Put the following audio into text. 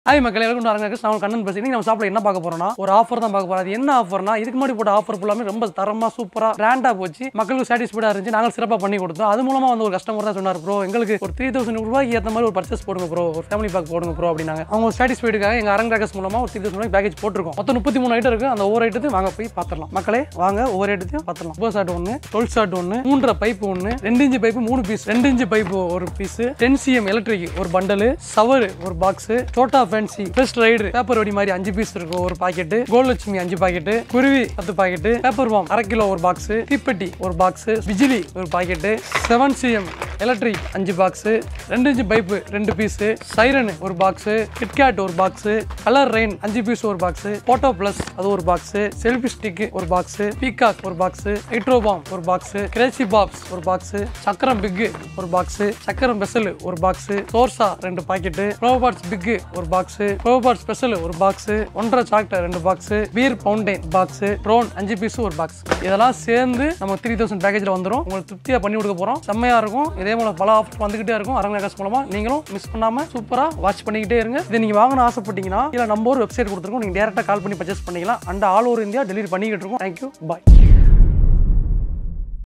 hi மக்கள் எல்லாருக்கும் நான் அரங்க நான் கண்ணன் பேசி நம்ம சாப்பிட என்ன பார்க்க போறோம்னா ஒரு ஆஃபர் தான் பார்க்க போறோம் அது என்ன ஆஃபர்னா இதுக்கு முன்னாடி போட்ட ஆஃபர் ஃபுல்லாமே ரொம்ப தரமா சூப்பரா கிராண்டா போச்சு மக்களுக்கு சாட்டிஸ்ஃபைடா இருந்துச்சு நாங்கள் சிறப்பாக பண்ணி கொடுத்தோம் அது மூலமா வந்து ஒரு கஸ்டமர் தான் சொன்னார் ப்ரோ எங்களுக்கு ஒரு த்ரீ தௌசண்ட் ரூபாய்க்கு ஏற்ற மாதிரி ஒரு பர்ச்சேஸ் போடுங்க ப்ரோ ஒரு ஃபேமிலி பேக் போடுங்க ப்ரோ அப்படின்னாங்க அவங்க சாட்டிஸ்ஃபைடுக்காக எங்க அரங்க ரேக்கஸ் மூலமா ஒரு த்ரீ தௌசண்ட் ரூபாய் பேக்கேஜ் போட்டிருக்கோம் மொத்தம் முப்பத்தி மூணு ஐட்டம் இருக்கு அந்த ஒவ்வொரு ஐட்டத்தையும் வாங்க போய் பார்த்துடலாம் மக்களே வாங்க ஒவ்வொரு ஐட்டத்தையும் பார்த்துடலாம் சூப்பர் ஷாட் ஒன்று டுவெல் ஷாட் ஒன்று மூன்றரை பைப் ஒன்று ரெண்டு இன்ச்சு பைப்பு மூணு பீஸ் ரெண்டு இன்ச்சு பைப்பு ஒரு பீஸ் டென் சிஎம் எலக்ட்ரிக் ஒரு பண்டலு சவர் ஒரு பாக்ஸ் சோட்டா ஃபேன்சி ஃபர்ஸ்ட் ரைடு பேப்பர் வடி மாதிரி அஞ்சு பீஸ் இருக்கும் ஒரு பாக்கெட் கோல்ட்லட்சுமி அஞ்சு பாக்கெட் குருவி பத்து பாக்கெட் பேப்பர் வாம் அரை கிலோ ஒரு பாக்ஸ் தீப்பெட்டி ஒரு பாக்ஸ் பிஜிலி ஒரு பாக்கெட் செவன் சிஎம் எலக்ட்ரிக் அஞ்சு பாக்ஸ் ரெண்டு இன்ச்சு பைப்பு ரெண்டு பீஸ் சைரன் ஒரு பாக்ஸ் கிட்கேட் ஒரு பாக்ஸ் கலர் ரெயின் அஞ்சு பீஸ் ஒரு பாக்ஸ் போட்டோ பிளஸ் அது ஒரு பாக்ஸ் செல்ஃபி ஸ்டிக் ஒரு பாக்ஸ் பீகாக் ஒரு பாக்ஸ் ஹைட்ரோபாம் ஒரு பாக்ஸ் கிரேசி பாப்ஸ் ஒரு பாக்ஸ் சக்கரம் பிக் ஒரு பாக்ஸ் சக்கரம் பெசல் ஒரு பாக்ஸ் சோர்சா ரெண்டு பாக்கெட் ப்ரோபாட்ஸ் பிக் ஒரு பாக்ஸ் ப்ரோபாட் ஸ்பெஷல் ஒரு பாக்ஸ் ஒன்றரை சாக்லேட் ரெண்டு பாக்ஸ் பீர் பவுண்டைன் பாக்ஸ் ப்ரோன் அஞ்சு பீஸ் ஒரு பாக்ஸ் இதெல்லாம் சேர்ந்து நம்ம த்ரீ தௌசண்ட் பேக்கேஜ்ல வந்துரும் உங்களுக்கு திருப்தியா பண்ணி கொடுக்க போறோம் செம்மையா இருக்கும் இதே போல பல ஆஃபர் வந்துகிட்டே இருக்கும் அரங்கநகஸ் மூலமா நீங்களும் மிஸ் பண்ணாம சூப்பரா வாட்ச் பண்ணிக்கிட்டே இருங்க இதை நீங்க வாங்கணும் ஆசைப்பட்டீங்கன்னா இல்ல நம்ம ஒரு வெப்சைட் கொடுத்துருக்கோம் நீங்க டேரக்டா கால் பண்ணி பர்ச்சேஸ் பண்ணிக்கலாம் and all over India delivery பண்ணிக்கிட்டு இருக்கோம் தேங்க்யூ பாய்